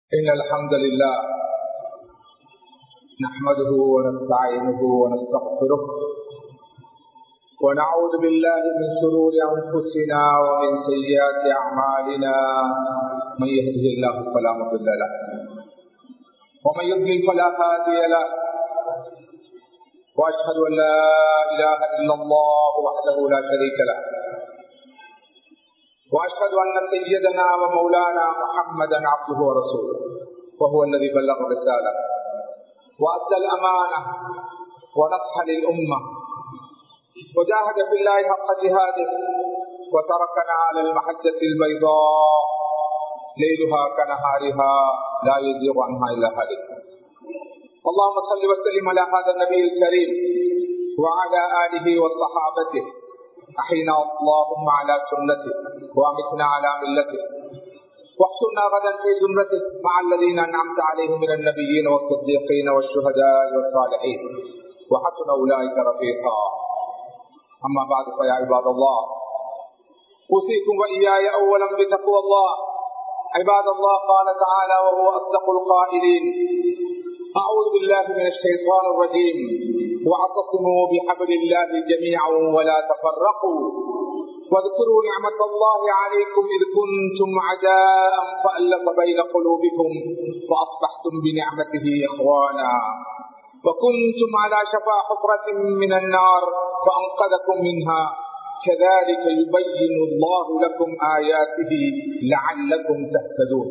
إن الحمد لله نحمده ونستعينه ونستغفره ونعوذ بالله من شرور أنفسنا ومن سيئات أعمالنا من يهده الله فلا مضل له ومن يضلل فلا هادي له وأشهد أن لا إله إلا الله وحده لا شريك له واشهد ان سيدنا ومولانا محمدا عبده ورسوله وهو الذي بلغ الرساله وادى الامانه ونصح للامه وجاهد في الله حق جهاده وتركنا على المحجه البيضاء ليلها كنهارها لا يزيغ عنها الا هالك اللهم صل وسلم على هذا النبي الكريم وعلى اله وصحابته أحينا اللهم على سنته وأمتنا على ملته واحصرنا غدا في زمرته مع الذين أنعمت عليهم من النبيين والصديقين والشهداء والصالحين وحسن أولئك رفيقا أما بعد فيا عباد الله أوصيكم وإياي أولا بتقوى الله عباد الله قال تعالى وهو أصدق القائلين أعوذ بالله من الشيطان الرجيم واعتصموا بحبل الله جميعا ولا تفرقوا واذكروا نعمة الله عليكم إذ كنتم عداء فألف بين قلوبكم وأصبحتم بنعمته إخوانا وكنتم على شفا حفرة من النار فأنقذكم منها كذلك يبين الله لكم آياته لعلكم تهتدون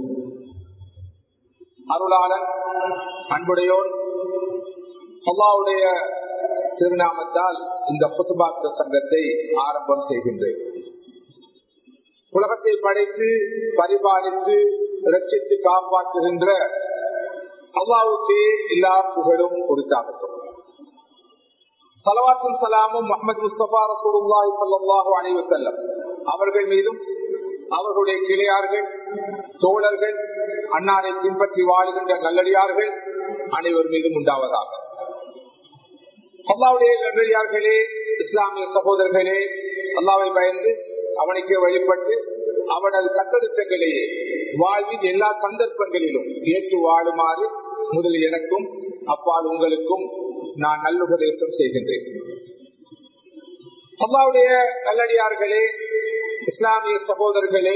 அருளாளன் அன்புடையோன் அல்லாவுடைய திருநாமத்தால் இந்த புத்துபாக்க சங்கத்தை ஆரம்பம் செய்கின்றேன் உலகத்தை படைத்து பரிபாலித்து ரட்சித்து காப்பாற்றுகின்ற அல்லாவுக்கே எல்லா புகழும் கொடுத்தாகட்டும் சலவாத்தும் சலாமும் முகமது முஸ்தபா ரசூலுல்லாஹி ஸல்லல்லாஹு அலைஹி வஸல்லம் அவர்கள் மீதும் அவர்களுடைய கிளையார்கள் தோழர்கள் அன்னாரை பின்பற்றி வாழுகின்ற நல்லடியார்கள் அனைவர் மீதும் உண்டாவதாக அல்லாவுடைய நல்லடியார்களே இஸ்லாமிய சகோதரர்களே அல்லாவை பயந்து அவனுக்கு வழிபட்டு அவனது சட்டத்திட்டங்களையே வாழ்வின் எல்லா சந்தர்ப்பங்களிலும் ஏற்று வாழுமாறு முதல் எனக்கும் அப்பால் உங்களுக்கும் நான் நல்லுபதேசம் செய்கின்றேன் அல்லாவுடைய நல்லடியார்களே இஸ்லாமிய சகோதரர்களே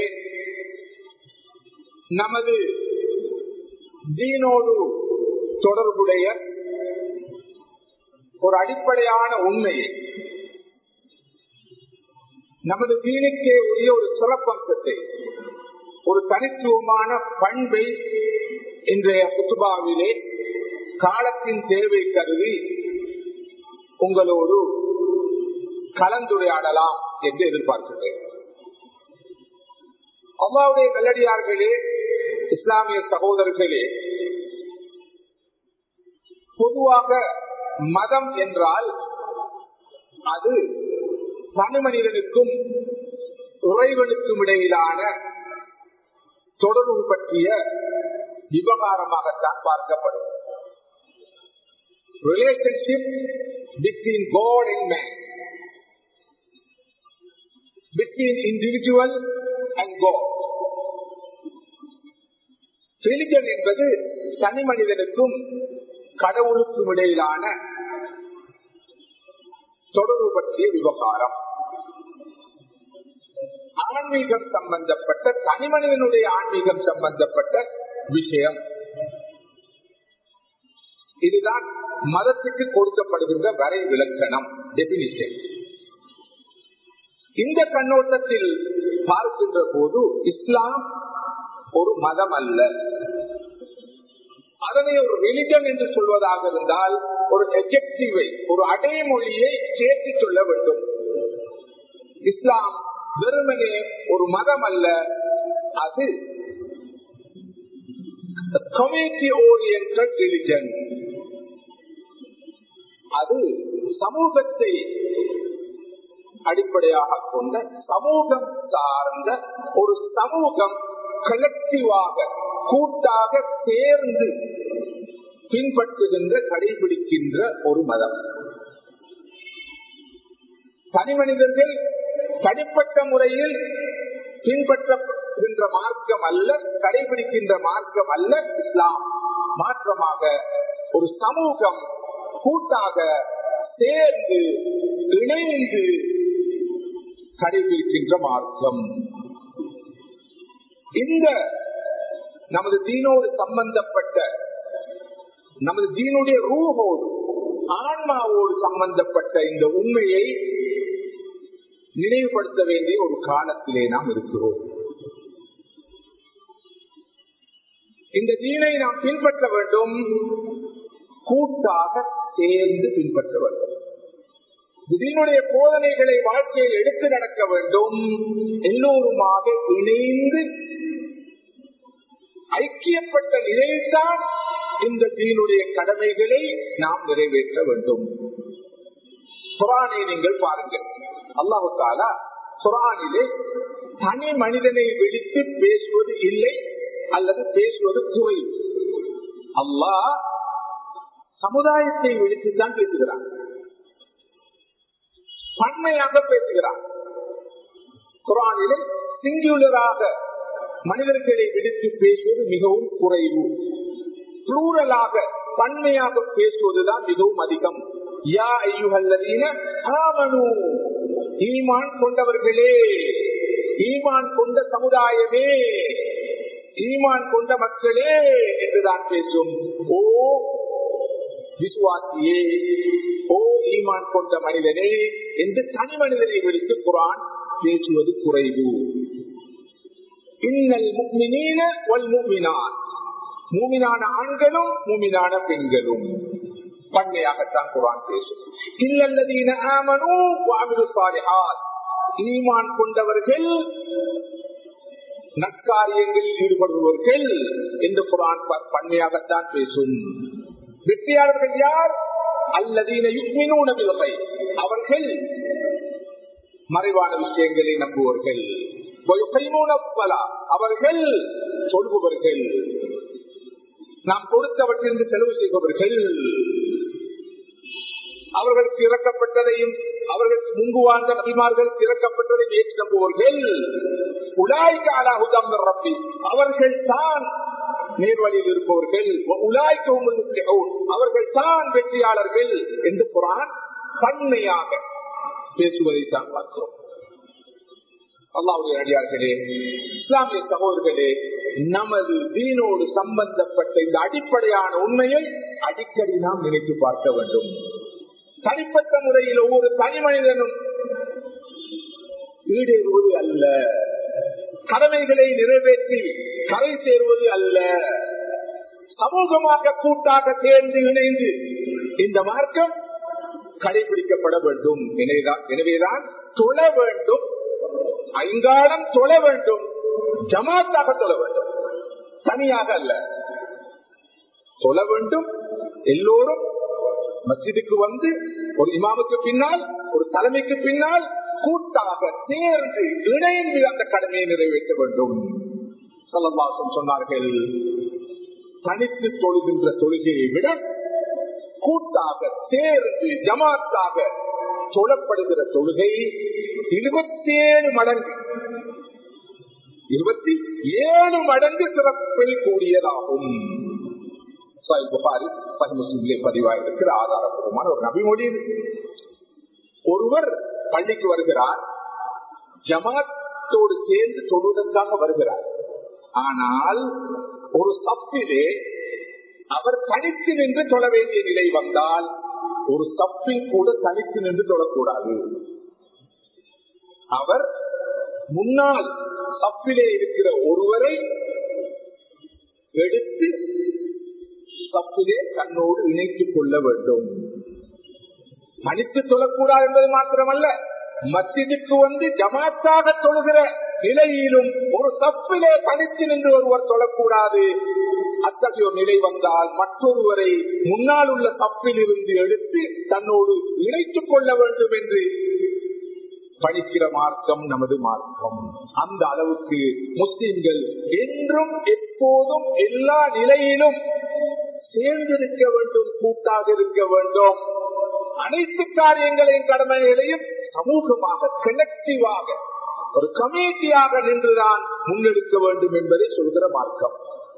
நமது தீனோடு தொடர்புடைய ஒரு அடிப்படையான உண்மையை நமது தீனுக்கே உரிய ஒரு சிறப்பம்சத்தை ஒரு தனித்துவமான பண்பை இன்றைய குத்துபாவிலே காலத்தின் தேவை கருதி உங்களோடு கலந்துரையாடலாம் என்று எதிர்பார்க்கிறேன் அல்லாவுடைய நல்லடியார்களே இஸ்லாமிய சகோதரர்களே பொதுவாக மதம் என்றால் அது தனி மனிதனுக்கும் உறைவனுக்கும் இடையிலான தொடர்பு பற்றிய விவகாரமாகத்தான் பார்க்கப்படும் relationship between God and man between individual and God religion என்பது தனி மனிதனுக்கும் கடவுளுக்கும் இடையிலான தொடர்பு பற்றிய விவகாரம் ஆன்மீகம் சம்பந்தப்பட்ட தனி மனிதனுடைய ஆன்மீகம் சம்பந்தப்பட்ட விஷயம் இதுதான் மதத்துக்கு கொடுக்கப்படுகின்ற வரை விளக்கணம் டெபினிஷன் இந்த கண்ணோட்டத்தில் பார்க்கின்ற போது இஸ்லாம் ஒரு மதம் அல்ல அதனை ஒரு ரிலிஜன் என்று சொல்வதாக இருந்தால் ஒரு எஜெக்டிவை ஒரு அடைமொழியை சேர்த்து சொல்ல வேண்டும் இஸ்லாம் வெறுமனே ஒரு மதம் அல்ல அது கம்யூனிட்டி ஓரியன்ட் ரிலிஜன் அது சமூகத்தை அடிப்படையாக கொண்ட சமூகம் சார்ந்த ஒரு சமூகம் கலெக்டிவாக கூட்டாக சேர்ந்து பின்பற்றுகின்ற கடைபிடிக்கின்ற ஒரு மதம் தனி மனிதர்கள் தனிப்பட்ட முறையில் பின்பற்ற சொல்லுகின்ற மார்க்கம் அல்ல கடைபிடிக்கின்ற மார்க்கம் அல்ல இஸ்லாம் மாற்றமாக ஒரு சமூகம் கூட்டாக சேர்ந்து இணைந்து கடைபிடிக்கின்ற மார்க்கம் இந்த நமது தீனோடு சம்பந்தப்பட்ட நமது தீனுடைய ரூஹோடு ஆன்மாவோடு சம்பந்தப்பட்ட இந்த உண்மையை நினைவுபடுத்த வேண்டிய ஒரு காலத்திலே நாம் இருக்கிறோம் இந்த தீனை நாம் பின்பற்ற வேண்டும் கூட்டாக சேர்ந்து பின்பற்ற வேண்டும் இதனுடைய போதனைகளை வாழ்க்கையில் எடுத்து நடக்க வேண்டும் எல்லோருமாக இணைந்து ஐக்கியப்பட்ட நிலையில்தான் இந்த தீனுடைய கடமைகளை நாம் நிறைவேற்ற வேண்டும் குரானை நீங்கள் பாருங்கள் அல்லாஹு தாலா குரானிலே தனி மனிதனை விழித்து பேசுவது இல்லை அல்லது பேசுவது குறை அல்லாஹ் சமுதாயத்தை விழித்துத்தான் பேசுகிறான் பன்மையாக பேசுகிறான் குரானிலே சிங்குலராக மனிதர்களை விடுத்து பேசுவது மிகவும் குறைவு புளூரலாக பன்மையாக பேசுவதுதான் மிகவும் அதிகம் யா ஐயுகல்லதீன ஆமனு ஈமான் கொண்டவர்களே ஈமான் கொண்ட சமுதாயமே ஈமான் கொண்ட மக்களே என்றுதான் பேசும் ஓ விசுவாசியே ஓ ஈமான் கொண்ட மனிதனே என்று தனி மனிதனை விடுத்து குரான் பேசுவது குறைவு இன்னல் முக்மினீன வல் முக்மினான் மூமினான ஆண்களும் மூமினான பெண்களும் பன்மையாகத்தான் குரான் பேசும் இல்லல்லதீன ஆமனு வாமிது சாலிஹாத் ஈமான் கொண்டவர்கள் நற்காரியங்களில் ஈடுபடுபவர்கள் என்று குரான் பன்மையாகத்தான் பேசும் வெற்றியாளர்கள் யார் அல்லதீன யுக்மினூன பில்கை அவர்கள் மறைவான விஷயங்களை நம்புவார்கள் அவர்கள் சொல்பவர்கள் நாம் கொடுத்தவற்றிலிருந்து செலவு செய்பவர்கள் அவர்களுக்கு இறக்கப்பட்டதையும் அவர்களுக்கு முன்பு வாழ்ந்த நபிமார்கள் இறக்கப்பட்டதையும் ஏற்று நம்புவார்கள் உலாய்க்கு அலாஹுதம் ரப்பி அவர்கள் தான் நேர்வழியில் இருப்பவர்கள் உலாய்க்கு அவர்கள் தான் வெற்றியாளர்கள் என்று குரான் பன்மையாக பேசுவதை தான் பார்க்கிறோம் அல்லாவுடைய அடியார்களே இஸ்லாமிய சகோதரர்களே நமது தீனோடு சம்பந்தப்பட்ட இந்த அடிப்படையான உண்மையை அடிக்கடி நாம் நினைத்து பார்க்க வேண்டும் தனிப்பட்ட முறையில் ஒவ்வொரு தனி மனிதனும் ஈடேறுவது அல்ல கடமைகளை நிறைவேற்றி கரை சேருவது அல்ல சமூகமாக கூட்டாக சேர்ந்து இணைந்து இந்த மார்க்கம் கடைபிடிக்கப்பட வேண்டும் எனவேதான் தொழ வேண்டும் ஐங்காலம் தொழ வேண்டும் ஜமாத்தாக தொழ வேண்டும் தனியாக அல்ல தொழ வேண்டும் எல்லோரும் மஸ்ஜிதுக்கு வந்து ஒரு இமாமுக்கு பின்னால் ஒரு தலைமைக்கு பின்னால் கூட்டாக சேர்ந்து இணைந்து அந்த கடமையை நிறைவேற்ற வேண்டும் சொல்லமாசம் சொன்னார்கள் தனித்து தொழுகின்ற தொழுகையை விட கூட்டாக சேர்ந்து ஜமாத்தாக தொழப்படுகிற தொழுகை இருபத்தி ஏழு மடங்கு இருபத்தி ஏழு மடங்கு சிறப்பில் கூடியதாகும் பதிவாயிருக்கிற ஆதாரபூர்வமான ஒரு நபிமொழி ஒருவர் பள்ளிக்கு வருகிறார் ஜமாத்தோடு சேர்ந்து தொழுவதற்காக வருகிறார் ஆனால் ஒரு சப்பிலே அவர் தனித்து நின்று தொழ வேண்டிய நிலை வந்தால் ஒரு சப்பில் கூட தனித்து நின்று தொழக்கூடாது அவர் முன்னால் சப்பிலே இருக்கிற ஒருவரை எடுத்து சப்பிலே தன்னோடு இணைத்துக் கொள்ள வேண்டும் தனித்து தொழக்கூடாது என்பது மாத்திரமல்ல மசிதுக்கு வந்து ஜமாத்தாக தொழுகிற நிலையிலும் ஒரு சப்பிலே தனித்து நின்று ஒருவர் தொழக்கூடாது அத்தகைய ஒரு நிலை வந்தால் மற்றொருவரை முன்னால் உள்ள தப்பில் இருந்து எடுத்து தன்னோடு இணைத்துக் கொள்ள வேண்டும் என்று படிக்கிற மார்க்கம் நமது மார்க்கம் அந்த அளவுக்கு முஸ்லிம்கள் என்றும் எப்போதும் எல்லா நிலையிலும் சேர்ந்திருக்க வேண்டும் கூட்டாக இருக்க வேண்டும் அனைத்து காரியங்களையும் கடமைகளையும் சமூகமாக கனெக்டிவாக ஒரு கமிட்டியாக நின்றுதான் முன்னெடுக்க வேண்டும் என்பதை சொல்கிற மார்க்கம்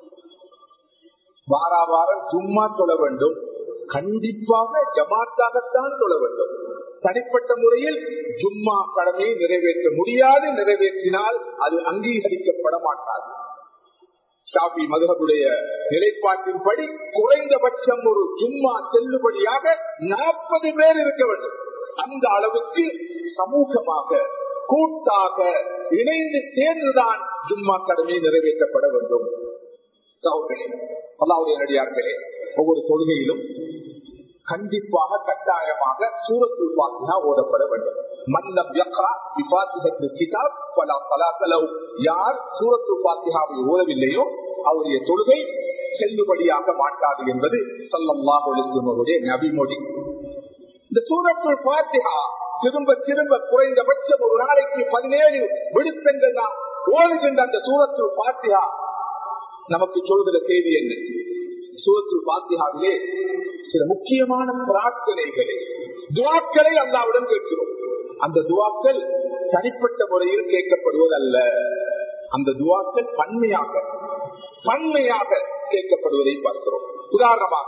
வாரா வாரம் சும்மா தொழ வேண்டும் கண்டிப்பாக ஜமாத்தாகத்தான் தொழ வேண்டும் தனிப்பட்ட முறையில் ஜும்மா கடமையை நிறைவேற்ற முடியாது நிறைவேற்றினால் அது அங்கீகரிக்கப்பட மாட்டாது ஷாபி மதுகபுடைய நிலைப்பாட்டின்படி குறைந்தபட்சம் ஒரு ஜும்மா செல்லுபடியாக நாற்பது பேர் இருக்க வேண்டும் அந்த அளவுக்கு சமூகமாக கூட்டாக இணைந்து சேர்ந்துதான் ஜும்மா கடமை நிறைவேற்றப்பட வேண்டும் சகோதரர்களே, அல்லாஹ்வுடைய நடிகார்களே ஒவ்வொரு தொழுகையிலும் கண்டிப்பாக கட்டாயமாக சூரத்துல் பாத்தியா ஓதப்பட வேண்டும் மன்னம் யக்ரா பிஃபாத்திஹத்தில் கிதாப் ஃபலா ஸலாத்த லஹு. யார் சூரத்துல் பாத்தியாவை ஓதவில்லையோ அவருடைய தொழுகை செல்லுபடியாக மாட்டாது என்பது ஸல்லல்லாஹு அலைஹி வஸல்லம் அவருடைய நபிமொழி இந்த சூரத்துல் பாத்திஹா திரும்ப திரும்ப குறைந்தபட்சம் ஒரு நாளைக்கு பதினேழு விடுத்தங்கள் நாம் ஓடுகின்ற அந்த சூரத்துல் பாத்திஹா நமக்கு சொல்கிற செய்தி என்ன சூரத்துல் பாத்தியாவிலே சில முக்கியமான பிரார்த்தனைகளை துவாக்களை அல்லாவிடம் கேட்கிறோம் அந்த துவாக்கள் தனிப்பட்ட முறையில் கேட்கப்படுவதல்ல அந்த துவாக்கள் பன்மையாக பன்மையாக கேட்கப்படுவதை பார்க்கிறோம் உதாரணமாக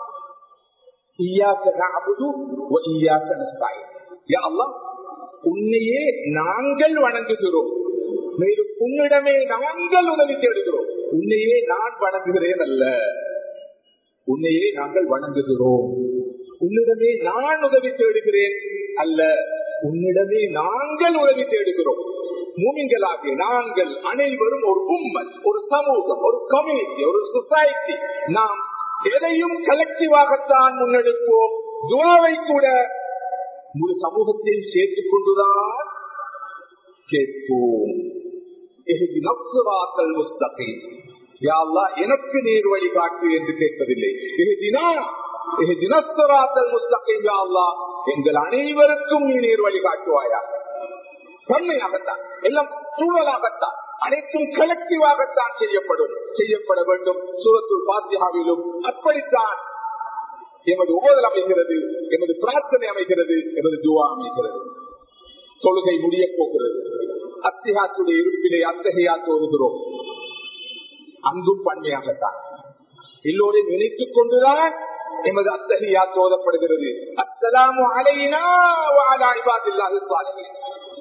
ஈயாக்க நஅபுது வ ஈயாக்க நஸ்தாயின். யா அல்லாஹ், உன்னையே நாங்கள் வணங்குகிறோம் மேலும் உன்னிடமே நாங்கள் உதவி தேடுகிறோம் உன்னையே நான் வணங்குகிறேன் அல்ல உன்னையே நாங்கள் வணங்குகிறோம் உன்னிடமே நான் உதவி தேடுகிறேன் அல்ல உன்னிடமே நாங்கள் உதவி தேடுகிறோம் மூமிங்களாகிய நாங்கள் அனைவரும் ஒரு உம்மன் ஒரு சமூகம் ஒரு கம்யூனிட்டி ஒரு சொசைட்டி நாம் எதையும் கலெக்டிவாகத்தான் முன்னெடுப்போம் துவாவை கூட முழு சமூகத்தையும் சேர்த்துக் கொண்டுதான் கேட்போம் இஹ்தின ஸிராத்தல் முஸ்தகீம். யா அல்லாஹ், எனக்கு நேர் வழி காட்டு என்று கேட்பதில்லை இஹ்தினா இஹ்தின ஸிராத்தல் முஸ்தகீம். யா அல்லாஹ், எங்கள் அனைவருக்கும் நீ நேர் வழி காட்டுவாயாக பன்மையாகத்தான் எல்லாம் சூழலாகத்தான் அனைத்தும் கலெக்டிவாகத்தான் செய்யப்படும் செய்யப்பட வேண்டும் சூரத்துல் பாத்தியாவிலும் அப்படித்தான் எமது ஓதல் அமைகிறது எமது பிரார்த்தனை அமைகிறது எமது துவா அமைகிறது தொழுகை முடிய போகிறது அத்தியாத்துடைய இருப்பிலே அத்தகையா தோதுகிறோம் அங்கும் பன்மையாகத்தான் எல்லோரையும் நினைத்துக் கொண்டுதான் எமது அத்தகையா தோதப்படுகிறது அஸ்ஸலாமு அலைனா வ அலா இபாதில்லாஹி ஸாலிஹீன்.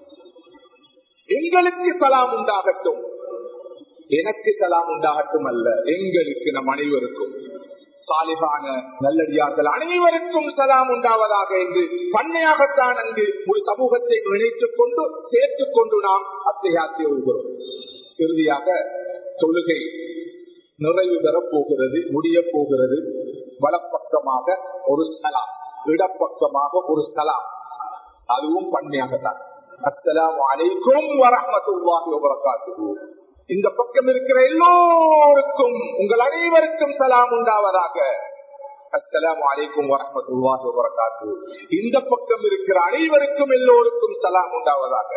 எங்களுக்கு சலாம் உண்டாகட்டும் எனக்கு சலாம் உண்டாகட்டும் அல்ல எங்களுக்கு நம் அனைவருக்கும் சாலிகான நல்லடியார்கள் அனைவருக்கும் சலாம் உண்டாவதாக என்று பண்ணையாகத்தான் அங்கு ஒரு சமூகத்தை நினைத்துக் கொண்டு சேர்த்துக் கொண்டு நாம் அத்தையாத்தி வருகிறோம் இறுதியாக தொழுகை நிறைவு பெறப் போகிறது முடிய போகிறது வலப்பக்கமாக ஒரு ஸ்தலாம் இடப்பக்கமாக ஒரு ஸ்தலாம் அதுவும் பண்ணையாகத்தான் அஸ்ஸலாமு அலைக்கும் வரஹ்மத்துல்லாஹி வபரகாத்துஹு இந்த பக்கம் இருக்கிற எல்லோருக்கும் உங்கள் அனைவருக்கும் சலாம் உண்டாவதாக அஸ்ஸலாமு அலைக்கும் வரஹ்மத்துல்லாஹி வபரகாத்துஹு இந்த பக்கம் இருக்கிற அனைவருக்கும் எல்லோருக்கும் சலாம் உண்டாவதாக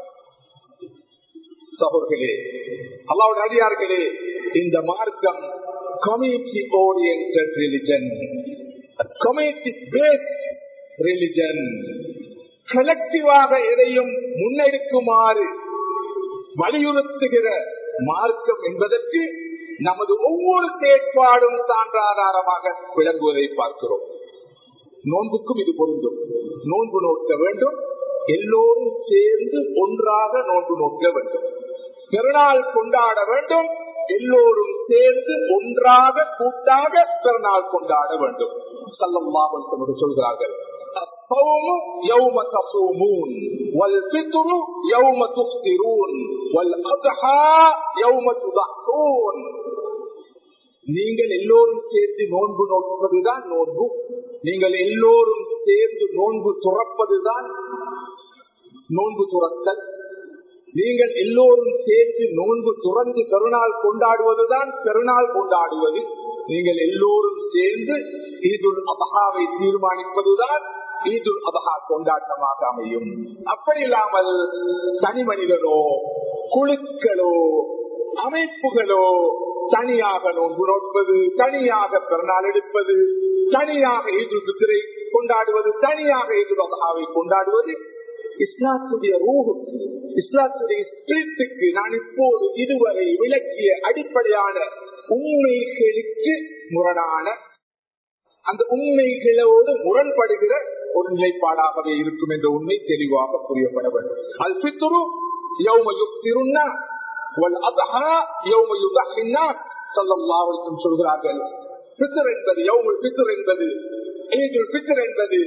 சகோதரர்களே அல்லாவுடைய அடியார்களே இந்த மார்க்கம் community oriented religion community based religion கலெக்டிவாக எதையும் முன்னெடுக்குமாறு வலியுறுத்துகிற மார்க்கம் என்பதற்கு நமது ஒவ்வொரு செயற்பாடும் சான்றாதாரமாக விளங்குவதை பார்க்கிறோம் நோன்புக்கும் இது பொருந்தும் நோன்பு நோக்க வேண்டும் எல்லோரும் சேர்ந்து ஒன்றாக நோன்பு நோக்க வேண்டும் பெருநாள் கொண்டாட வேண்டும் எல்லோரும் சேர்ந்து ஒன்றாக கூட்டாக பெருநாள் கொண்டாட வேண்டும் சல்லல்லாஹு சொல்கிறார்கள் الصوم يوم تصومون والفطر يوم تفطرون والأضحى يوم تضحون நீங்கள் எல்லோரும் சேர்ந்து நோன்பு நோக்குவதுதான் நோன்பு நீங்கள் எல்லோரும் சேர்ந்து நோன்பு துறப்பதுதான் நோன்பு துறத்தல் நீங்கள் எல்லோரும் சேர்ந்து நோன்பு துறந்து பெருநாள் கொண்டாடுவதுதான் பெருநாள் கொண்டாடுவது நீங்கள் எல்லோரும் சேர்ந்து ஈதுல் அபஹாவை தீர்மானிப்பதுதான் ஈதுல் அபஹா கொண்டாட்டமாக அமையும் அப்படி இல்லாமல் தனி மனிதனோ குழுக்களோ அமைப்புகளோ தனியாக நோன்பு நோட்பது தனியாக பிறநாள் எடுப்பது தனியாக ஈது சித்திரை கொண்டாடுவது தனியாக ஈது அபஹாவை கொண்டாடுவது இஸ்லாத்துடைய ரூஹு இஸ்லாத்துடைய ஸ்பிரிட்டுக்கு நான் இப்போது இதுவரை விளக்கிய அடிப்படையான உண்மைகளுக்கு முரணான அந்த உண்மைகளோடு முரண்படுகிற ஒரு நிலைப்பாடாகவே இருக்கும் என்ற உண்மை தெளிவாக புரியப்பட வேண்டும் அல் பித்துரு யௌம யுக்திருன்னா வல் அதஹா யௌம யுதஹின்னா ஸல்லல்லாஹு அலைஹி வஸல்லம் சொல்கிறார்கள் பித்ர் என்பது யௌமுல் பித்ர் என்பது ஈதுல் பித்ர் என்பது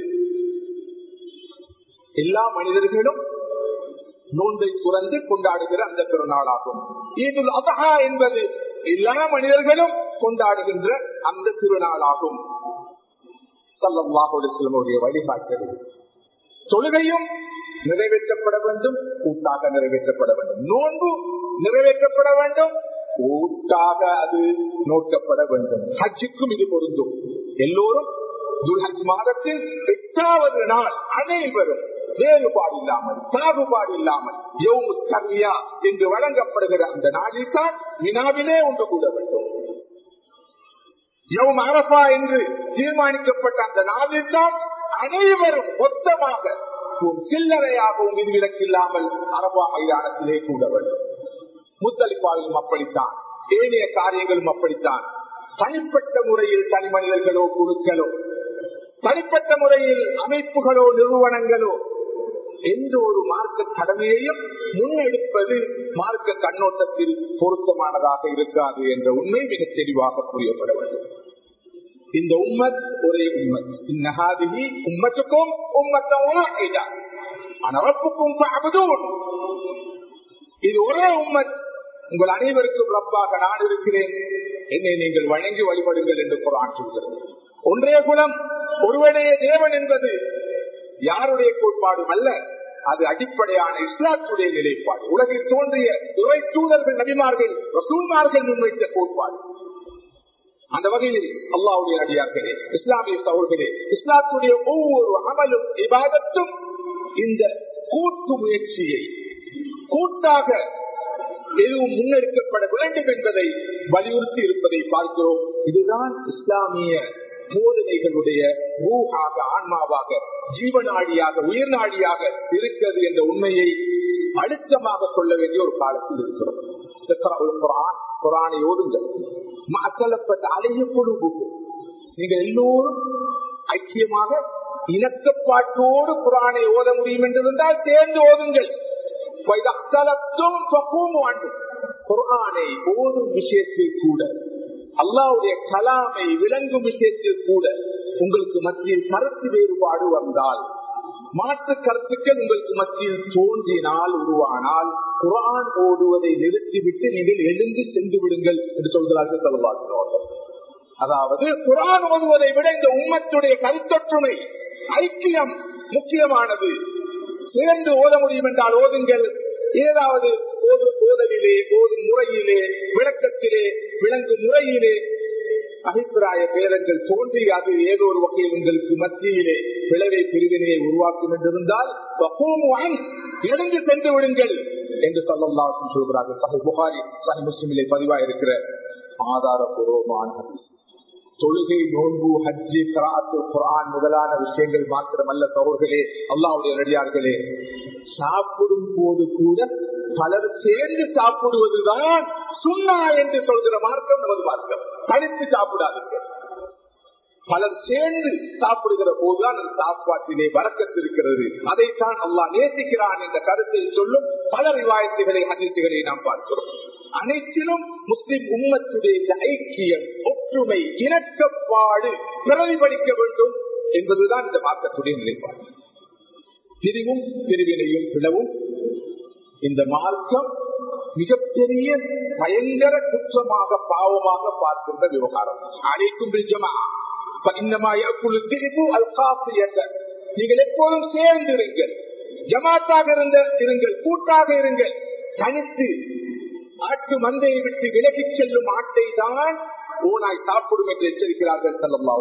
எல்லா மனிதர்களும் நோன்பை துறந்து கொண்டாடுகிற அந்த திருநாளாகும் ஈதுல் அதஹா என்பது எல்லா மனிதர்களும் கொண்டாடுகின்ற அந்த திருநாளாகும் சல்லாஹுடைய வழிகாட்டல் தொழுகையும் நிறைவேற்றப்பட வேண்டும் கூட்டாக நிறைவேற்றப்பட வேண்டும் நோன்பு நிறைவேற்றப்பட வேண்டும் கூட்டாக அது நோக்கப்பட வேண்டும் ஹஜ்ஜுக்கும் இது பொருந்தும் எல்லோரும் துல்ஹஜ் மாதத்தில் எட்டாவது நாள் அனைவரும் வேறுபாடு இல்லாமல் பாகுபாடு இல்லாமல் யோமு தர்மியா என்று வழங்கப்படுகிற அந்த நாளில் தான் வினாவிலே ஒன்று கூட வேண்டும் யோம் அரபா என்று தீர்மானிக்கப்பட்ட அந்த நாளில் தான் அனைவரும் மொத்தமாக ஒரு சில்லறையாகவும் விதிவிலக்கு இல்லாமல் அரபா மைதானத்திலே கூட வேண்டும் முத்தளிப்பாவிலும் அப்படித்தான் ஏனைய காரியங்களும் அப்படித்தான் தனிப்பட்ட முறையில் தனி மனிதர்களோ குழுக்களோ தனிப்பட்ட முறையில் அமைப்புகளோ நிறுவனங்களோ எந்த ஒரு மார்க்க கடமையையும் முன்னெடுப்பது மார்க்க கண்ணோட்டத்தில் பொருத்தமானதாக இருக்காது என்ற உண்மை மிக தெளிவாக புரியப்பட வேண்டும் இந்த உம்மத் ஒரே உம்மத் இன்னஹாதிஹி உம்மத்துக்கும் உம்மத்தம் வாஹிதா அனரப்புக்கும் ஃபஅபுதூன் இது ஒரே உம்மத் உங்கள் அனைவருக்கும் ரப்பாக நான் இருக்கிறேன் என்னை நீங்கள் வணங்கி வழிபடுங்கள் என்று குரான் சொல்கிறது ஒன்றே குலம் ஒருவனே தேவன் என்பது யாருடைய கோட்பாடும் அல்ல அது அடிப்படையான இஸ்லாத்துடைய நிலைப்பாடு உலகில் தோன்றிய துறை தூதர்கள் நபிமார்கள் ரசூல்மார்கள் முன்வைத்த கோட்பாடு அந்த வகையில் அல்லாவுடைய அடியார்களே இஸ்லாமிய சகோதரே இஸ்லாத்துடைய ஒவ்வொரு அமலும் விவாதத்தும் இந்த கூட்டு முயற்சியை கூட்டாக எதுவும் முன்னெடுக்கப்பட வேண்டும் என்பதை வலியுறுத்தி இருப்பதை பார்க்கிறோம் இதுதான் இஸ்லாமிய போதனைகளுடைய ஊகாக ஆன்மாவாக ஜீவநாடியாக உயிர்நாடியாக இருக்கிறது என்ற உண்மையை அழுத்தமாக சொல்ல வேண்டிய ஒரு காலத்தில் இருக்கிறோம் குரானை ஓடுங்கள் மக்களப்பட்ட அலைய குழுவு நீங்கள் எல்லோரும் ஐக்கியமாக இணக்கப்பாட்டோடு குரானை ஓத முடியும் என்றிருந்தால் சேர்ந்து ஓதுங்கள் குரானை ஓதும் விஷயத்தில் கூட அல்லாவுடைய கலாமை விளங்கும் விஷயத்தில் கூட உங்களுக்கு மத்தியில் கருத்து வேறுபாடு வந்தால் மாற்று கருத்துக்கள் உங்களுக்கு மத்தியில் தோன்றினால் உருவானால் குரான் ஓதுவதை நிறுத்திவிட்டு நீங்கள் எழுந்து சென்று விடுங்கள் என்று சொல்கிறார்கள் செல்வார்கள் அதாவது குரான் ஓதுவதை விட இந்த உம்மத்துடைய கருத்தொற்றுமை ஐக்கியம் முக்கியமானது சேர்ந்து ஓத முடியும் என்றால் ஓதுங்கள் ஏதாவது ஓதலிலே ஓதும் முறையிலே விளக்கத்திலே விளங்கும் முறையிலே அபிப்பிராய பேரங்கள் தோன்றி அது ஏதோ ஒரு வகையில் உங்களுக்கு மத்தியிலே விளைவை பிரிவினையை உருவாக்கும் என்றிருந்தால் எழுந்து சென்று விடுங்கள் என்று சொல்லலாம் சொல்கிறார்கள் சஹி புகாரி சஹி முஸ்லிமிலே பதிவாக இருக்கிற ஆதாரபூர்வமான தொழுகை நோன்பு ஹஜ்ஜி கராத்து குரான் முதலான விஷயங்கள் மாத்திரமல்ல சகோதர்களே அல்லாவுடைய நடிகார்களே சாப்பிடும் போது கூட பலர் சேர்ந்து சாப்பிடுவதுதான் சுண்ணா என்று சொல்கிற மார்க்கம் நமது மார்க்கம் தனித்து சாப்பிடாதீர்கள் பலர் சேர்ந்து சாப்பிடுகிற போதுதான் அந்த சாப்பாட்டிலே வரக்கத்திருக்கிறது அதைத்தான் அல்லாஹ் நேசிக்கிறான் என்ற கருத்தை சொல்லும் பல விவாயத்துகளை அதிர்ச்சிகளை நாம் பார்க்கிறோம் அனைத்திலும் முஸ்லிம் உம்மத்துடைய இந்த ஐக்கியம் ஒற்றுமை இணக்கப்பாடு பிரதிபலிக்க வேண்டும் என்பதுதான் இந்த மார்க்கத்துடைய நிலைப்பாடு பிரிவும் பிரிவினையும் பிளவும் இந்த மார்க்கம் மிகப்பெரிய பயங்கர குற்றமாக பாவமாக பார்க்கின்ற விவகாரம் அனைக்கும் பிரிஜமா நீங்கள் எப்போதும் சேர்ந்து இருங்கள் ஜமாத்தாக இருந்த இருங்கள் கூட்டாக இருங்கள் தனித்து ஆட்டு மந்தையை விட்டு விலகி செல்லும் ஆட்டை தான் ஓனாய் சாப்பிடும் என்று எச்சரிக்கிறார்கள்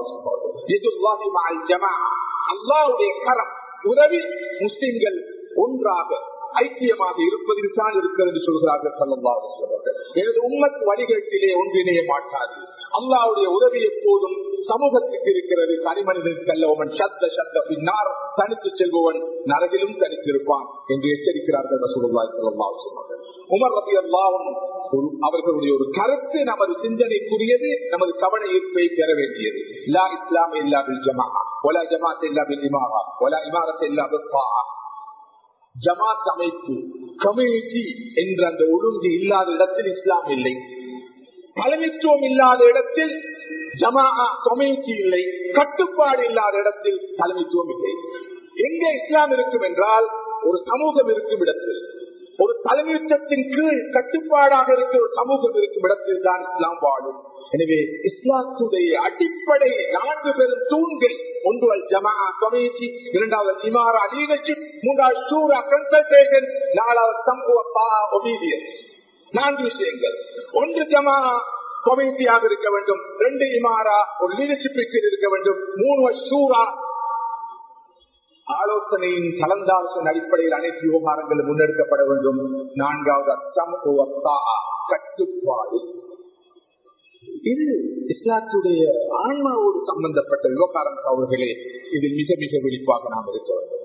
அல்லாவுடைய கரம் உதவி முஸ்லிம்கள் ஒன்றாக ஐக்கியமாக இருப்பதில் தான் இருக்கிறது சொல்கிறார்கள் சல்லல்லாஹு எனது உம்மத் வழிகட்டிலே ஒன்றிணைய மாட்டாது அல்லாவுடைய உதவி எப்போதும் சமூகத்துக்கு இருக்கிறது தனி மனிதனுக்கு அல்லவன் சத்த சத்த பின்னார் தனித்து செல்பவன் நரகிலும் தனித்திருப்பான் என்று எச்சரிக்கிறார்கள் ரசூலுல்லாஹி ஸல்லல்லாஹு அலைஹி வஸல்லம் உமர் ரலியல்லாஹு ஒரு அவர்களுடைய ஒரு கருத்து நமது சிந்தனைக்குரியது நமது கவன ஈர்ப்பை பெற வேண்டியது லா இஸ்லாம் இல்லா பில் ஜமாஅ வலா ஜமாத் இல்லா பில் இமாரா வலா இமாரத் இல்லா பில் தாஆ ஜமாத் அமைப்பு கம்யூனிட்டி என்ற அந்த ஒழுங்கு இல்லாத இடத்தில் இஸ்லாம் இல்லை தலைமைத்துவம் இல்லாத இடத்தில் ஜமா கம்யூனிட்டி இல்லை கட்டுப்பாடு இல்லாத இடத்தில் தலைமைத்துவம் இல்லை எங்கே இஸ்லாம் இருக்கும் என்றால் ஒரு சமூகம் இருக்கும் இடத்தில் ஒரு தலைமைத்துவத்தின் கீழ் கட்டுப்பாடாக இருக்கிற ஒரு சமூகம் இருக்கும் இடத்தில் தான் இஸ்லாம் வாழும் எனவே இஸ்லாத்துடைய அடிப்படை நான்கு பெரும் தூண்கள் ஒன்று அல் ஜமா கம்யூனிட்டி இரண்டாவது இமாரா லீடர்ஷிப் மூன்றாவது சூரா கன்சல்டேஷன் நாலாவது சமூக ஒபீடியன்ஸ் நான்கு விஷயங்கள் ஒன்று ஜமா கம்யூனிட்டியாக இருக்க வேண்டும் ரெண்டு இமாரா ஒரு லீடர்ஷிப்புக்கு இருக்க வேண்டும் மூணு சூரா ஆலோசனையின் கலந்தாலோசனை அடிப்படையில் அனைத்து விவகாரங்களும் முன்னெடுக்கப்பட வேண்டும் நான்காவது சமூக கட்டுப்பாடு இது இஸ்லாத்துடைய ஆன்மாவோடு சம்பந்தப்பட்ட விவகாரம் அவர்களே இதில் மிக மிக விழிப்பாக நாம் இருக்க வேண்டும்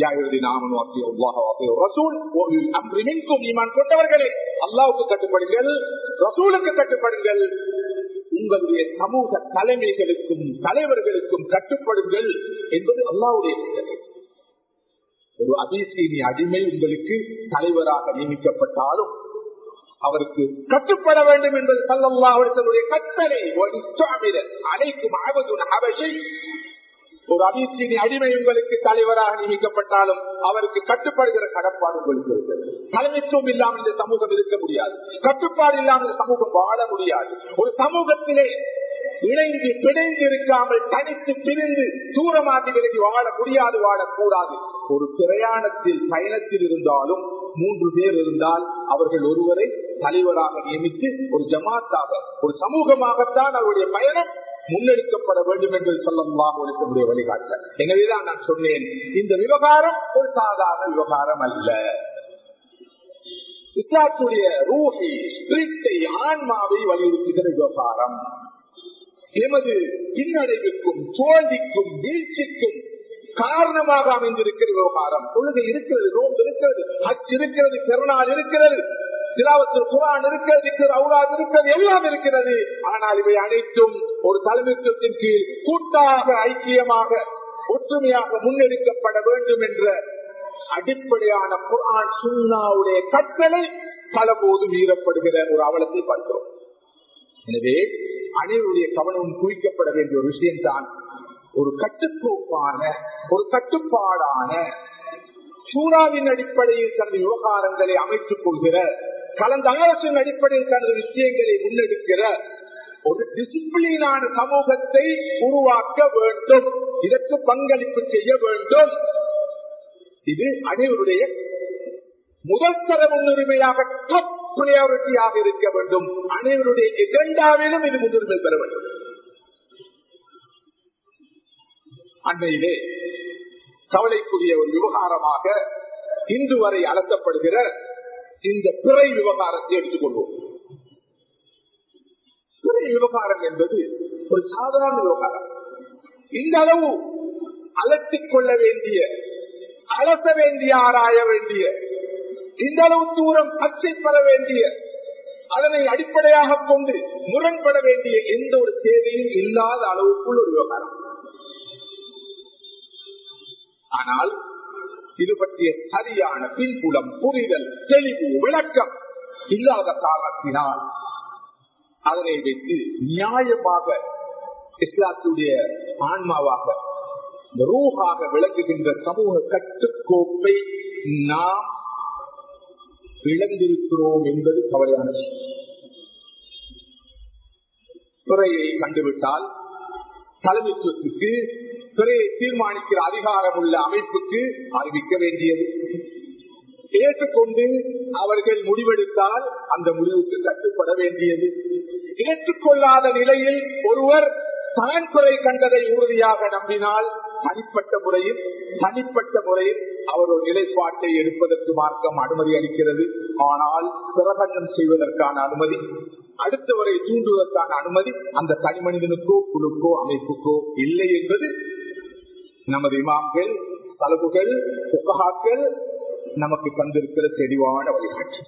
கொண்டவர்களே அல்லாவுக்கு கட்டுப்படுங்கள் ரசூலுக்கு கட்டுப்படுங்கள் உங்களுடைய சமூக தலைமைகளுக்கும் தலைவர்களுக்கும் கட்டுப்படுங்கள் என்பது அல்லாவுடைய ஒரு அதிசீனி அடிமை உங்களுக்கு தலைவராக நியமிக்கப்பட்டாலும் அவருக்கு கட்டுப்பட வேண்டும் என்பது சல்லாவுடைய கட்டளை அனைக்கும் அவசை ஒரு அபிசீனி அடிமை உங்களுக்கு தலைவராக நியமிக்கப்பட்டாலும் அவருக்கு கட்டுப்படுகிற கடப்பாடு உங்களுக்கு இருக்கிறது தலைமைத்துவம் இல்லாமல் இந்த சமூகம் இருக்க முடியாது கட்டுப்பாடு இல்லாமல் இந்த சமூகம் வாழ முடியாது ஒரு சமூகத்திலே இணைந்து பிணைந்து இருக்காமல் தனித்து பிரிந்து தூரமாகி விலகி வாழ முடியாது வாழக்கூடாது ஒரு பிரயாணத்தில் பயணத்தில் இருந்தாலும் மூன்று பேர் இருந்தால் அவர்கள் ஒருவரை தலைவராக நியமித்து ஒரு ஜமாத்தாக ஒரு சமூகமாகத்தான் அவருடைய பயணம் முன்னெடுக்கப்பட வேண்டும் என்று சொல்லலாம் ஒழிக்கக்கூடிய வழிகாட்டல எனவேதான் நான் சொன்னேன் இந்த விவகாரம் ஒரு சாதாரண விவகாரம் அல்ல இஸ்லாத்துடைய ரூஹி ஸ்பிரிட்டை ஆன்மாவை வலியுறுத்துகிற விவகாரம் எமது பின்னடைவுக்கும் தோல்விக்கும் வீழ்ச்சிக்கும் காரணமாக அமைந்திருக்கிற விவகாரம் தொழுகை இருக்கிறது நோன்பு இருக்கிறது ஹஜ் இருக்கிறது பெருநாள் இருக்கிறது திலாவத்தில் குரான் இருக்கிறது அவுராது இருக்கிறது எல்லாம் இருக்கிறது ஆனால் இவை அனைத்தும் ஒரு தலைமைத்துவத்தின் கீழ் கூட்டாக ஐக்கியமாக ஒற்றுமையாக முன்னெடுக்கப்பட வேண்டும் என்ற அடிப்படையான குரான் சுண்ணாவுடைய கட்டளை பல போது மீறப்படுகிற ஒரு அவலத்தை பார்க்கிறோம் எனவே அனைவருடைய கவனமும் குவிக்கப்பட வேண்டிய ஒரு விஷயம்தான் ஒரு கட்டுக்கோப்பான ஒரு கட்டுப்பாடான சூறாவின் அடிப்படையில் தனது விவகாரங்களை அமைத்துக் கொள்கிற கலந்த ஆலோசனை அடிப்படையில் தனது விஷயங்களை முன்னெடுக்கிற ஒரு டிசிப்ளினான சமூகத்தை உருவாக்க வேண்டும் இதற்கு பங்களிப்பு செய்ய வேண்டும் இது அனைவருடைய முதல் தர முன்னுரிமையாக டாப் பிரையாரிட்டியாக இருக்க வேண்டும் அனைவருடைய எஜெண்டாவிலும் இது முன்னுரிமை பெற வேண்டும் அண்மையிலே கவலைக்குரிய ஒரு விவகாரமாக இன்று வரை அலசப்படுகிற இந்த பிறை விவகாரத்தை எடுத்துக்கொள்வோம் பிறை விவகாரம் என்பது ஒரு சாதாரண விவகாரம் இந்த அளவு அலட்டிக் கொள்ள வேண்டிய அலச வேண்டிய ஆராய வேண்டிய இந்த அளவு தூரம் பச்சை பெற வேண்டிய அதனை அடிப்படையாக கொண்டு முரண்பட வேண்டிய எந்த ஒரு தேவையும் இல்லாத அளவுக்குள் ஒரு விவகாரம் ஆனால் இது பற்றிய சரியான பின்புலம் புரிதல் தெளிவு விளக்கம் இல்லாத காரணத்தினால் அதனை வைத்து நியாயமாக இஸ்லாத்துடைய ஆன்மாவாக ரூஹாக விளங்குகின்ற சமூக கட்டுக்கோப்பை நாம் இழந்திருக்கிறோம் என்பது கவலையான துறையை கண்டுவிட்டால் தலைமைத்துவத்துக்கு துறையை தீர்மானிக்கிற அதிகாரம் உள்ள அமைப்புக்கு அறிவிக்க வேண்டியது ஏற்றுக்கொண்டு அவர்கள் முடிவெடுத்தால் அந்த முடிவுக்கு கட்டுப்பட வேண்டியது ஏற்றுக்கொள்ளாத நிலையில் ஒருவர் தான் குறை கண்டதை உறுதியாக நம்பினால் தனிப்பட்ட முறையில் தனிப்பட்ட முறையில் அவர் ஒரு நிலைப்பாட்டை எடுப்பதற்கு மார்க்கம் அனுமதி அளிக்கிறது ஆனால் பிரபஞ்சம் செய்வதற்கான அனுமதி அடுத்தவரை தூண்டுவதற்கான அனுமதி அந்த தனி மனிதனுக்கோ குழுக்கோ அமைப்புக்கோ இல்லை என்பது நமது இமாம்கள் சலபுகள் புகஹாக்கள் நமக்கு தந்திருக்கிற தெளிவான வழிகாட்டு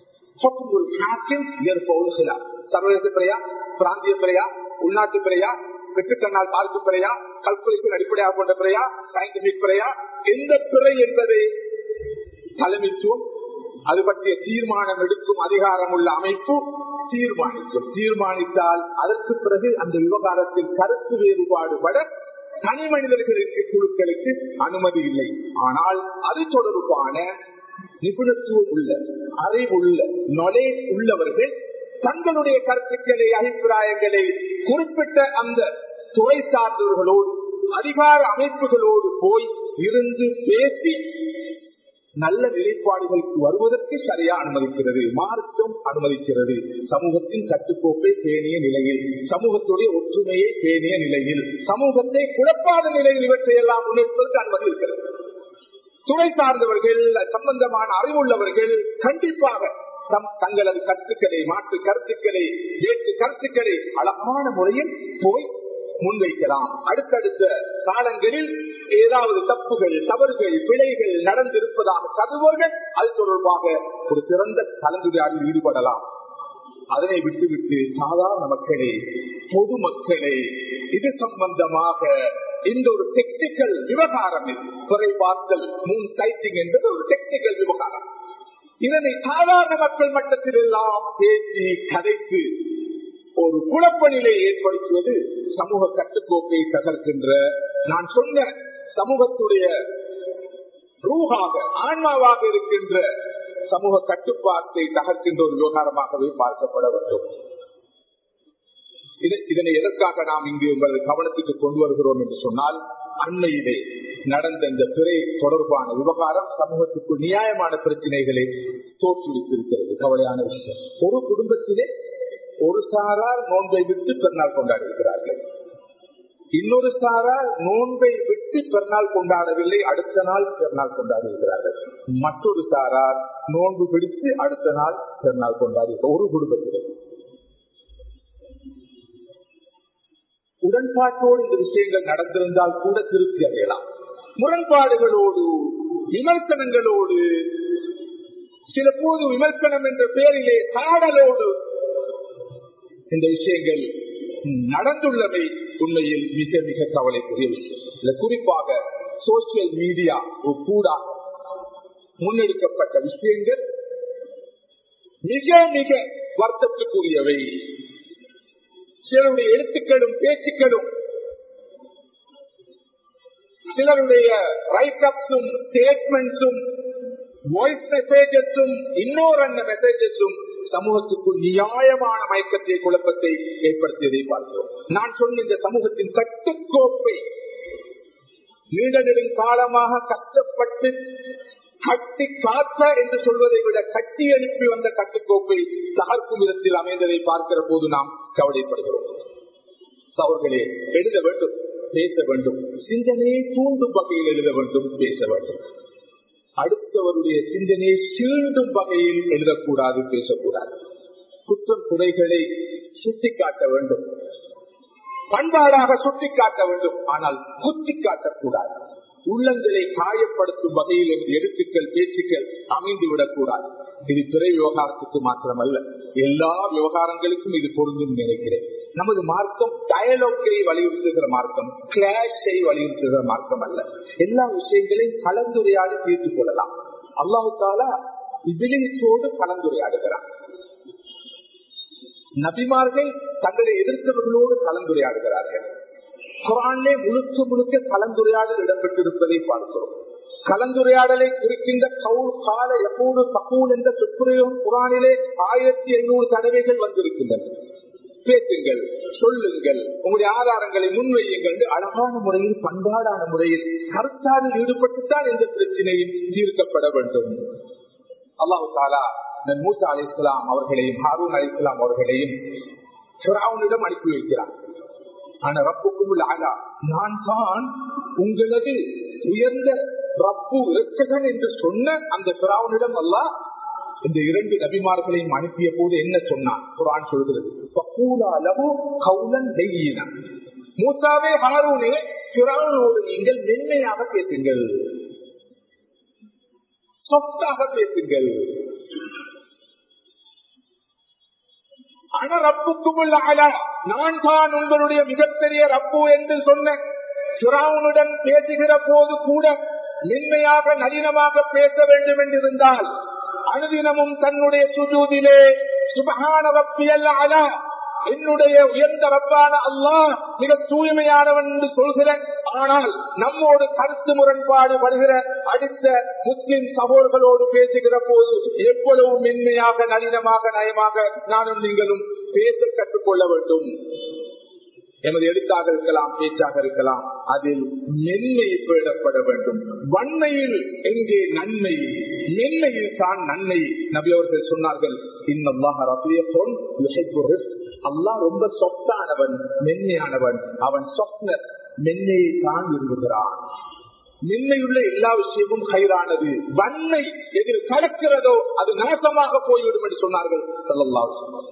சர்வதேச பிறையா பிராந்திய பிறையா உள்நாட்டு பிறையா வெற்றுக்கண்ணால் பார்க்கும் பிறையா கல்குலேஷன் அடிப்படையாக கொண்ட பிறையா சயின்டிபிக் பிறையா எந்த பிறை என்பதை தலைமைத்துவம் அது பற்றிய தீர்மானம் எடுக்கும் அதிகாரம் உள்ள அமைப்பு தீர்மானிக்கும் தீர்மானித்தால் அதற்கு பிறகு அந்த விவகாரத்தில் கருத்து வேறுபாடு பட தனி மனிதர்களுக்கு குழுக்களுக்கு அனுமதி இல்லை ஆனால் அது தொடர்பான நிபுணத்துவம் உள்ள அறிவுள்ள நாலேஜ் உள்ளவர்கள் தங்களுடைய கருத்துக்களை அபிப்பிராயங்களை குறிப்பிட்ட அந்த துறை சார்ந்தவர்களோடு அதிகார அமைப்புகளோடு போய் இருந்து பேசி நல்ல நிலைப்பாடுகளுக்கு வருவதற்கு சரியா அனுமதிக்கிறது மார்க்கம் அனுமதிக்கிறது சமூகத்தின் கட்டுக்கோப்பை பேணிய நிலையில் சமூகத்துடைய ஒற்றுமையை பேணிய நிலையில் சமூகத்தை குழப்பாத நிலையில் இவற்றையெல்லாம் முன்னெடுப்பதற்கு அனுமதி இருக்கிறது துறை சார்ந்தவர்கள் சம்பந்தமான அறிவுள்ளவர்கள் கண்டிப்பாக தங்களது கருத்துக்களை மாற்று கருத்துக்களை வேற்று கருத்துக்களை அழகான முறையில் போய் முன்வைக்கலாம் அடுத்தடுத்த காலங்களில் ஏதாவது தப்புகள் தவறுகள் பிழைகள் நடந்திருப்பதாக கருதுவர்கள் அது தொடர்பாக ஒரு சிறந்த கலந்துரையாடில் ஈடுபடலாம் அதனை விட்டுவிட்டு சாதாரண மக்களே பொதுமக்களே இது சம்பந்தமாக இந்த ஒரு டெக்னிக்கல் விவகாரம் குறை பார்த்தல் மூன் சைட்டிங் என்பது ஒரு டெக்னிக்கல் விவகாரம் இதனை சாதாரண மக்கள் மட்டத்தில் எல்லாம் பேசி கதைத்து ஒரு குழப்ப நிலையை ஏற்படுத்துவது சமூக கட்டுக்கோப்பை தகர்க்கின்ற நான் சொன்ன சமூகத்துடைய ரூகாக ஆன்மாவாக இருக்கின்ற சமூக கட்டுப்பாட்டை தகர்க்கின்ற ஒரு விவகாரமாகவே பார்க்கப்பட வேண்டும் இதனை எதற்காக நாம் இங்கு உங்களது கவனத்துக்கு கொண்டு வருகிறோம் என்று சொன்னால் அண்மையிலே நடந்த இந்த பிறை தொடர்பான விவகாரம் சமூகத்துக்கு நியாயமான பிரச்சனைகளை தோற்றுவித்திருக்கிறது கவலையான விஷயம் ஒரு குடும்பத்திலே ஒரு சாரார் நோன்பை விட்டு பெருநாள் கொண்டாடி இருக்கிறார்கள் இன்னொரு சாரார் நோன்பை விட்டு பெருநாள் கொண்டாடவில்லை அடுத்த நாள் பெருநாள் கொண்டாடி இருக்கிறார்கள் மற்றொரு சாரார் நோன்பு பிடித்து அடுத்த நாள் பெருநாள் கொண்டாடி ஒரு குடும்பத்திலே உடன்பாட்டோடு இந்த விஷயங்கள் நடந்திருந்தால் கூட திருப்தி அடையலாம் முரண்பாடுகளோடு விமர்சனங்களோடு சில போது விமர்சனம் என்ற பெயரிலே சாடலோடு இந்த விஷயங்கள் நடந்துள்ளவை உண்மையில் மிக மிக கவலைக்குரிய விஷயம் இதுல குறிப்பாக சோசியல் மீடியா கூட முன்னெடுக்கப்பட்ட விஷயங்கள் மிக மிக வருத்தத்துக்குரியவை சிலருடைய எழுத்துக்களும் பேச்சுக்களும் சிலருடைய ரைட் அப்ஸும் ஸ்டேட்மெண்ட்ஸும் வாய்ஸ் மெசேஜஸும் இன்னொரு அந்த மெசேஜஸும் சமூகத்துக்குள் நியாயமான மயக்கத்தை குழப்பத்தை ஏற்படுத்தியதை பார்க்கிறோம் நான் சொன்ன இந்த சமூகத்தின் கட்டுக்கோப்பை நீண்ட நெடுங்காலமாக கஷ்டப்பட்டு கட்டி காத்த என்று சொல்வதை விட கட்டி அனுப்பி வந்த கட்டுக்கோப்பை தகர்க்கும் விதத்தில் அமைந்ததை பார்க்கிற போது நாம் கவலைப்படுகிறோம் அவர்களே எழுத வேண்டும் பேச வேண்டும் சிந்தனையை தூண்டும் வகையில் எழுத வேண்டும் பேச வேண்டும் அடுத்தவருடைய சிந்தனையை சீண்டும் வகையில் எழுதக்கூடாது பேசக்கூடாது குற்றம் குறைகளை சுட்டிக்காட்ட வேண்டும் பண்பாடாக சுட்டிக்காட்ட வேண்டும் ஆனால் குத்தி காட்டக்கூடாது உள்ளங்களை காயப்படுத்தும் வகையில் எழுத்துக்கள் பேச்சுக்கள் அமைந்துவிடக் கூடாது இது பிறை விவகாரத்துக்கு மாத்திரமல்ல எல்லா விவகாரங்களுக்கும் இது பொருந்தும் நினைக்கிறேன் நமது மார்க்கம் டயலாக்கை வலியுறுத்துகிற மார்க்கம் கிளாஷை வலியுறுத்துகிற மார்க்கம் அல்ல எல்லா விஷயங்களையும் கலந்துரையாடி தீர்த்து கொள்ளலாம் அல்லாஹு தாலா இபிலிசோடு கலந்துரையாடுகிறான் நபிமார்கள் தங்களை எதிர்த்தவர்களோடு கலந்துரையாடுகிறார்கள் குரானிலே முழுக்க முழுக்க கலந்துரையாடல் இடம்பெற்றிருப்பதை பார்க்கிறோம் கலந்துரையாடலை குறிக்கின்ற கவுல் கால எப்போது தகூல் என்ற சொற்குறையும் குரானிலே ஆயிரத்தி எண்ணூறு தடவைகள் வந்திருக்கின்றன பேசுங்கள் சொல்லுங்கள் உங்களுடைய ஆதாரங்களை முன்வையுங்கள் என்று அழகான முறையில் பண்பாடான முறையில் கருத்தாரில் ஈடுபட்டுத்தான் இந்த பிரச்சனையும் தீர்க்கப்பட வேண்டும் அல்லாஹு தாலா மூசா அலி இஸ்லாம் அவர்களையும் ஹாரூன் அலி இஸ்லாம் அவர்களையும் அனுப்பி வைக்கிறார் ஆனா ரப்புக்கும் ஆலா நான் தான் உங்களது உயர்ந்த ரப்பு இரட்சகன் என்று சொன்ன அந்த பிராவனிடம் அல்லாஹ் இந்த இரண்டு நபிமார்களையும் அனுப்பிய போது என்ன சொன்னான் குரான் சொல்கிறது "ஃபக்கூலா லஹு கௌலன் லையினா." மூசாவே ஹாரூனே பிராவனோடு நீங்கள் மென்மையாக பேசுங்கள் சொத்தாக பேசுங்கள் அன ரப்புக்குமுள்ள அலா நான் தான் உங்களுடைய மிகப்பெரிய ரப்பு என்று சொன்ன பிராவுனுடன் பேசுகிற போது கூட மென்மையாக நளினமாக பேச வேண்டும் என்றிருந்தால் அனுதினமும் தன்னுடைய சுஜூதிலே சுபகான ரப்பியல் அலா என்னுடைய உயர்ந்த ரப்பான அல்லாஹ் மிக தூய்மையானவன் என்று சொல்கிறேன் ஆனால் நம்மோடு கருத்து முரண்பாடு வருகிற அடுத்த முஸ்லிம் சகோதர்களோடு பேசுகிற போது எவ்வளவு மென்மையாக நளினமாக நயமாக நானும் நீங்களும் பேச கற்றுக்கொள்ள வேண்டும் எமது எழுத்தாக இருக்கலாம் பேச்சாக இருக்கலாம் அதில் மென்மை பேடப்பட வேண்டும் வன்மையில் எங்கே நன்மை மென்மையில் தான் நன்மை நபி அவர்கள் சொன்னார்கள் அல்லாஹ் ரொம்ப சொத்தானவன் மென்மையானவன் அவன் சொப்னர் மென்மையை தான் விரும்புகிறான் மென்மையுள்ள எல்லா விஷயமும் கயிறானது வன்மை எதில் கலக்கிறதோ அது நாசமாக போய்விடும் என்று சொன்னார்கள் சொல்லலாம் சொன்னார்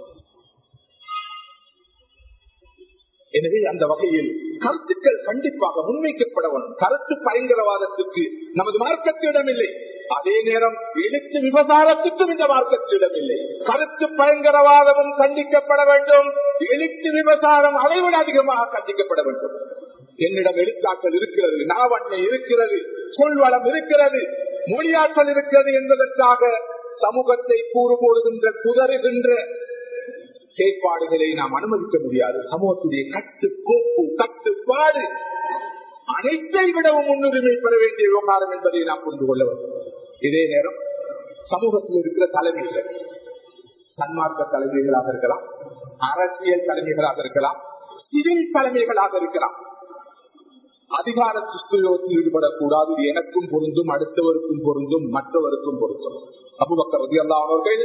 எனவே அந்த வகையில் கருத்துக்கள் கண்டிப்பாக முன்வைக்கப்பட வேண்டும் கருத்து பயங்கரவாதத்துக்கு நமது மார்க்கத்திடம் இல்லை அதே நேரம் எழுத்து விவசாரத்துக்கும் இந்த மார்க்கத்திடம் இல்லை கருத்து பயங்கரவாதமும் கண்டிக்கப்பட வேண்டும் எழுத்து விவசாரம் அதைவிட அதிகமாக கண்டிக்கப்பட வேண்டும் என்னிடம் எழுத்தாற்றல் இருக்கிறது நாவன்மை இருக்கிறது சொல்வளம் இருக்கிறது மொழியாற்றல் இருக்கிறது என்பதற்காக சமூகத்தை கூறு போடுகின்ற குதறுகின்ற செயற்பாடுகளை நாம் அனுமதிக்க முடியாது சமூகத்துடைய கட்டுக்கோப்பு கட்டுப்பாடு அனைத்தை விடவும் முன்னுரிமை பெற வேண்டிய விவகாரம் என்பதை நாம் புரிந்து கொள்ள வேண்டும் இதே நேரம் சமூகத்தில் இருக்கிற தலைமைகள் சன்மார்க்க தலைமைகளாக இருக்கலாம் அரசியல் தலைமைகளாக இருக்கலாம் சிவில் தலைமைகளாக இருக்கலாம் அதிகார துஷ்பிரயோகத்தில் ஈடுபடக்கூடாது இது எனக்கும் பொருந்தும் அடுத்தவருக்கும் பொருந்தும் மற்றவருக்கும் பொருந்தும் அபுபக்கர் ரதி அல்லா அவர்கள்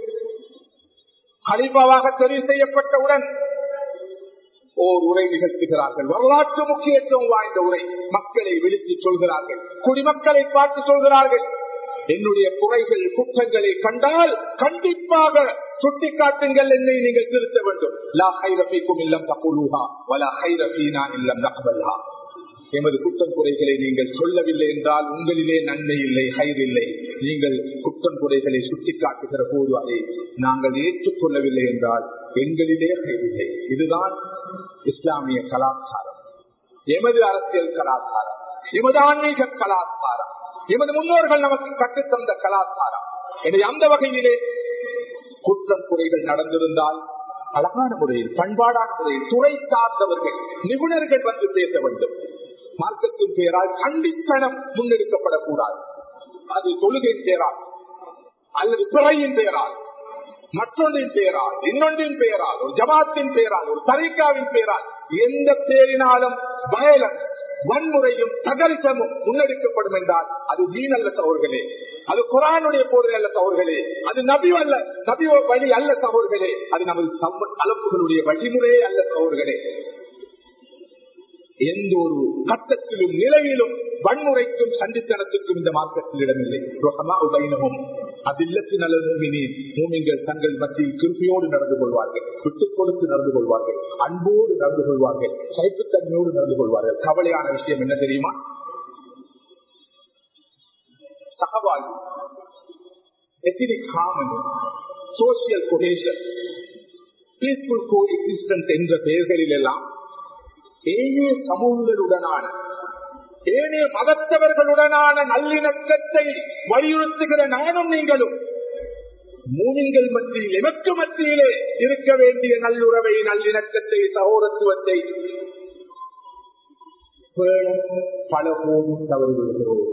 ஹலிபாவாக தெரிவு செய்யப்பட்டவுடன் ஓர் உரை நிகழ்த்துகிறார்கள் வரலாற்று முக்கியத்துவம் வாய்ந்த உரை மக்களை விழித்து சொல்கிறார்கள் குடிமக்களை பார்த்து சொல்கிறார்கள் என்னுடைய குறைகள் குற்றங்களை கண்டால் கண்டிப்பாக சுட்டிக்காட்டுங்கள் என்னை நீங்கள் திருத்த வேண்டும் லா ஹைரபிக்கும் இல்லம் தப்புலுஹா வலா ஹைரபீனா இல்லம் நகபல்லா எமது குற்றம் குறைகளை நீங்கள் சொல்லவில்லை என்றால் உங்களிலே நன்மை இல்லை ஹைர் இல்லை நீங்கள் குற்றம் குறைகளை சுட்டிக்காட்டுகிற போது அதை நாங்கள் ஏற்றுக்கொள்ளவில்லை என்றால் எங்களிலே ஹைர் இல்லை இதுதான் இஸ்லாமிய கலாச்சாரம் எமது அரசியல் கலாச்சாரம் எமது ஆன்மீக கலாச்சாரம் எமது முன்னோர்கள் நமக்கு கற்றுத்தந்த கலாச்சாரம் எனவே அந்த வகையிலே குற்றம் குறைகள் நடந்திருந்தால் அழகான முறையில் பண்பாடான முறையில் துறை சார்ந்தவர்கள் நிபுணர்கள் வந்து பேச வேண்டும் மார்க்கத்தின் பெயரால் கண்டித்தனம் முன்னெடுக்கப்படக்கூடாது அது தொழுகையின் பெயரால் அல்லது துறையின் பெயரால் மற்றொன்றின் பெயரால் இன்னொன்றின் பெயரால் ஒரு ஜமாத்தின் பெயரால் ஒரு தரிகாவின் பெயரால் எந்த பேரினாலும் வயலன்ஸ் வன்முறையும் தகரிசமும் முன்னெடுக்கப்படும் என்றால் அது வீண் அல்ல சகோர்களே அது குரானுடைய போதை அல்ல சகோர்களே அது நபி அல்ல நபி வழி அல்ல சகோர்களே அது நமது கலப்புகளுடைய வழிமுறையே அல்ல சகோர்களே எந்த ஒரு கட்டத்திலும் நிலையிலும் வன்முறைக்கும் சண்டித்தனத்துக்கும் இந்த மார்க்கத்தில் இடமில்லை உபயினமும் அதில்லத்தின் அல்லது மூமிங்கள் தங்கள் மத்தியில் கிருப்பியோடு நடந்து கொள்வார்கள் விட்டுக் கொடுத்து நடந்து கொள்வார்கள் அன்போடு நடந்து கொள்வார்கள் சைப்புத்தன்மையோடு நடந்து கொள்வார்கள் கவலையான விஷயம் என்ன தெரியுமா சகவாழ்வு ethnic harmony social cohesion peaceful coexistence என்ற பெயர்களில் எல்லாம் ஏனைய சமூகங்களுடனான ஏனைய மதத்தவர்களுடனான நல்லிணக்கத்தை வலியுறுத்துகிற நானும் நீங்களும் மூனிங்கள் மத்தியில் எமக்கு மத்தியிலே இருக்க வேண்டிய நல்லுறவை நல்லிணக்கத்தை சகோதரத்துவத்தை பல போதும் தவறு விடுகிறோம்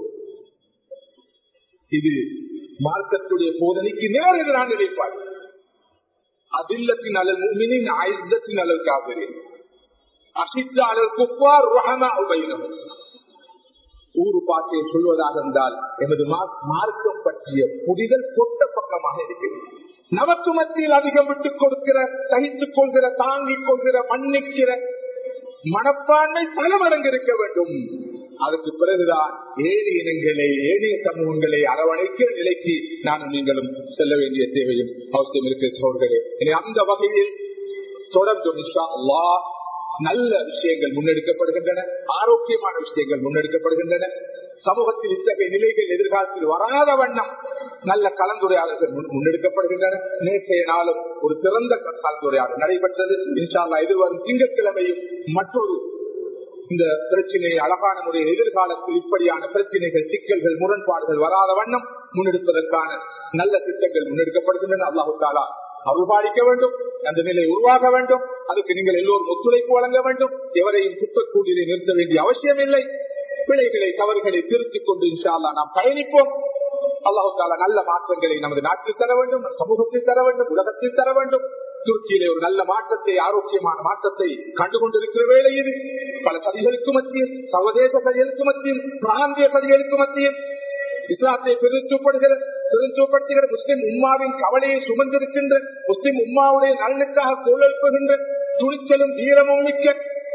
இது மார்க்கத்துடைய போதனைக்கு நேரெதிரான நிலைப்பாடு அதில்லத்தின் அலல் முமினின் ஆயுதத்தின் அலல் காவிரின் அசித்தாளர் குப்பார் ரஹமா உபயினவர் ஊரு பாட்டை சொல்வதாக இருந்தால் எமது மார்க்கம் பற்றிய புரிதல் பொட்ட பக்கமாக இருக்கிறது நமக்கு மத்தியில் அதிகம் விட்டுக் கொடுக்கிற சகித்துக் கொள்கிற தாங்கிக் கொள்கிற மன்னிக்கிற மனப்பான்மை பல மடங்கு இருக்க வேண்டும் அதற்கு பிறகுதான் ஏழை இனங்களை ஏனைய சமூகங்களை அரவணைக்கிற நிலைக்கு நானும் நீங்களும் செல்ல வேண்டிய தேவையும் அவசியம் இருக்கு சோழர்களே அந்த வகையில் தொடர்ந்து நிஷா அல்லாஹ் நல்ல விஷயங்கள் முன்னெடுக்கப்படுகின்றன ஆரோக்கியமான விஷயங்கள் முன்னெடுக்கப்படுகின்றன சமூகத்தில் இத்தகைய நிலைகள் எதிர்காலத்தில் வராத வண்ணம் நல்ல கலந்துரையாடல்கள் முன்னெடுக்கப்படுகின்றன நேற்றைய நாளும் ஒரு சிறந்த கலந்துரையாடல் நடைபெற்றது இன்ஷால்லா எதிர்வரும் திங்கட்கிழமையும் மற்றொரு இந்த பிரச்சனையை அழகான முறையில் எதிர்காலத்தில் இப்படியான பிரச்சனைகள் சிக்கல்கள் முரண்பாடுகள் வராத வண்ணம் முன்னெடுப்பதற்கான நல்ல திட்டங்கள் முன்னெடுக்கப்படுகின்றன அல்லாஹு தாலா அருள்பாலிக்க வேண்டும் அந்த நிலை உருவாக வேண்டும் அதுக்கு நீங்கள் எல்லோரும் ஒத்துழைப்பு வழங்க வேண்டும் எவரையும் குற்றக்கூடியை நிறுத்த வேண்டிய அவசியம் இல்லை பிழைகளை தவறுகளை திருத்திக் கொண்டு இன்ஷால்லா நாம் பயணிப்போம் அல்லாஹால நல்ல மாற்றங்களை நமது நாட்டில் தர வேண்டும் சமூகத்தில் தர வேண்டும் உலகத்தில் தர வேண்டும் துருக்கியிலே ஒரு நல்ல மாற்றத்தை ஆரோக்கியமான மாற்றத்தை கண்டுகொண்டிருக்கிற வேலை இது பல சதிகளுக்கு மத்தியில் சர்வதேச சதிகளுக்கு மத்தியில் பிராந்திய சதிகளுக்கு மத்தியில் இஸ்லாத்தை பிரித்துப்படுகிற பிரித்துப்படுத்துகிற முஸ்லிம் உம்மாவின் கவலையை சுமந்திருக்கின்ற முஸ்லிம் உம்மாவுடைய நலனுக்காக கோலெழுப்புகின்ற துணிச்சலும் வீரமும் மிக்க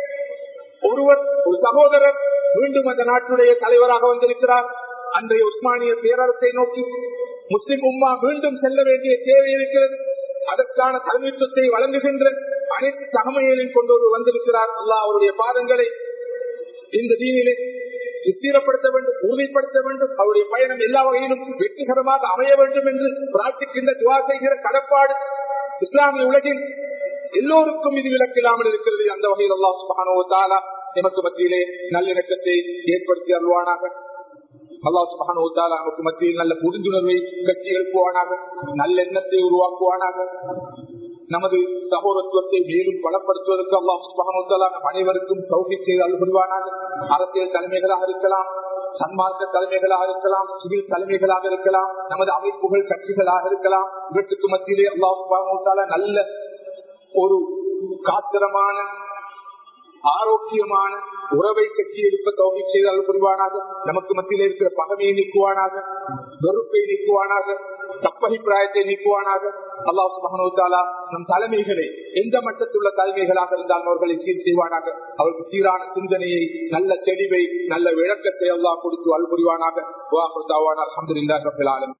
ஒருவர் ஒரு சகோதரர் மீண்டும் அந்த நாட்டுடைய தலைவராக வந்திருக்கிறார் அன்றைய உஸ்மானிய பேரரசை நோக்கி முஸ்லிம் உம்மா மீண்டும் செல்ல வேண்டிய தேவை இருக்கிறது அதற்கான தலைமைத்துவத்தை வழங்குகின்ற அனைத்து தகமைகளையும் கொண்டு ஒரு வந்திருக்கிறார் அல்லா அவருடைய பாதங்களை இந்த தீனிலே விஸ்தீரப்படுத்த வேண்டும் உறுதிப்படுத்த வேண்டும் அவருடைய பயணம் எல்லா வகையிலும் வெற்றிகரமாக அமைய வேண்டும் என்று பிரார்த்திக்கின்ற துவா செய்கிற கடப்பாடு இஸ்லாமிய உலகில் எல்லோருக்கும் இது விளக்கில்லாமல் இருக்கிறது அந்த வகையில் அல்லா சுபானோ தாலா எமக்கு மத்தியிலே நல்லிணக்கத்தை ஏற்படுத்தி அருள்வானாக அல்லா சுபானோ தாலா நமக்கு மத்தியில் நல்ல புரிந்துணர்வை கட்சி எழுப்புவானாக நல்லெண்ணத்தை உருவாக்குவானாக நமது சகோதரத்துவத்தை மேலும் பலப்படுத்துவதற்கு அல்லாஹ் சுபானுத்தலா நம் அனைவருக்கும் சௌகி செய்து அல்புரிவானாக அரசியல் தலைமைகளாக இருக்கலாம் சன்மார்க்க தலைமைகளாக இருக்கலாம் சிவில் தலைமைகளாக இருக்கலாம் நமது அமைப்புகள் கட்சிகளாக இருக்கலாம் இவற்றுக்கு மத்தியிலே அல்லாஹ் சுபானுத்தாலா நல்ல ஒரு காத்திரமான ஆரோக்கியமான உறவை கட்சி எழுப்ப தோகை செய்தால் புரிவானாக நமக்கு மத்தியில் இருக்கிற பகமையை நீக்குவானாக வெறுப்பை நீக்குவானாக தப்பபிப்பிராயத்தை நீக்குவானாக அல்லாஹ் சுபகனோத்தாலா நம் தலைமைகளை எந்த மட்டத்துள்ள தலைமைகளாக இருந்தாலும் அவர்களை சீர் செய்வானாக அவருக்கு சீரான சிந்தனையை நல்ல தெளிவை நல்ல விளக்கத்தை அல்லாஹ் கொடுத்து அல்புரிவானாக அலமதுல்லா